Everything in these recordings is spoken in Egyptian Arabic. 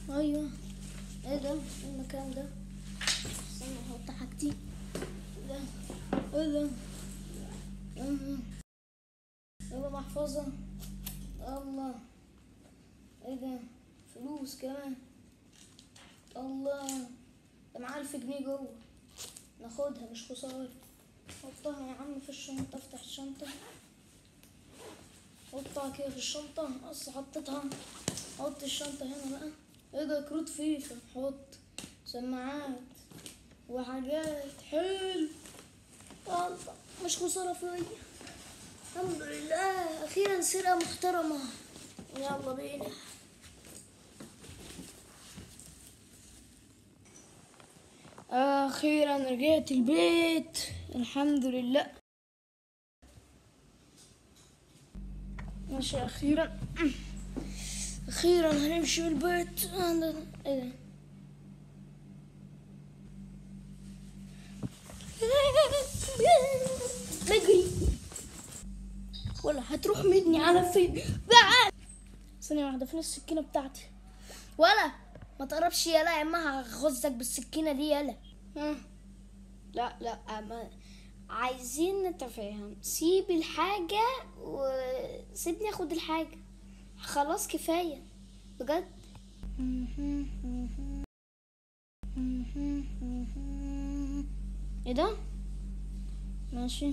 ايوه ايه ده ايه المكان ده استنى احط حاجتي ده ايه ده أمم. يلا محفظة الله ايه ده فلوس كمان الله ده معاه ألف جنيه جوه ناخدها مش خسارة حطها يا عم في الشنطة افتح الشنطة حطها كده في الشنطة بس حطيتها حط الشنطة هنا بقى ايه ده كروت فيفا حط سماعات وحاجات حلو الله مش خسارة فيا الحمد لله أخيرا سرقة محترمة يلا بينا أخيرا رجعت البيت الحمد لله ماشي أخيرا أخيرا هنمشي من البيت أنا- إيه ده نجري ولا هتروح مني على فين بعد ثانية واحدة فين السكينة بتاعتي ولا ما تقربش يلا يا اما هغزك بالسكينة دي يلا ها. لا لا ما عايزين نتفاهم سيب الحاجة وسيبني اخد الحاجة خلاص كفاية بجد ايه ده ماشي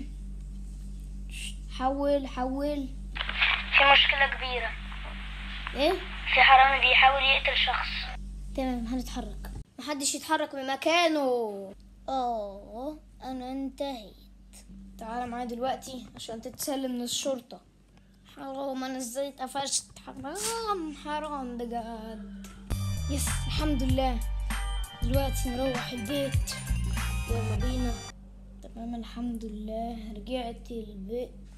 حول حول في مشكلة كبيرة ايه في حرامي بيحاول يقتل شخص تمام هنتحرك محدش يتحرك من مكانه اه انا انتهيت تعال معايا دلوقتي عشان تتسلم من الشرطة حرام انا ازاي اتقفشت حرام حرام بجد يس الحمد لله دلوقتي نروح البيت يلا بينا تمام الحمد لله رجعت البيت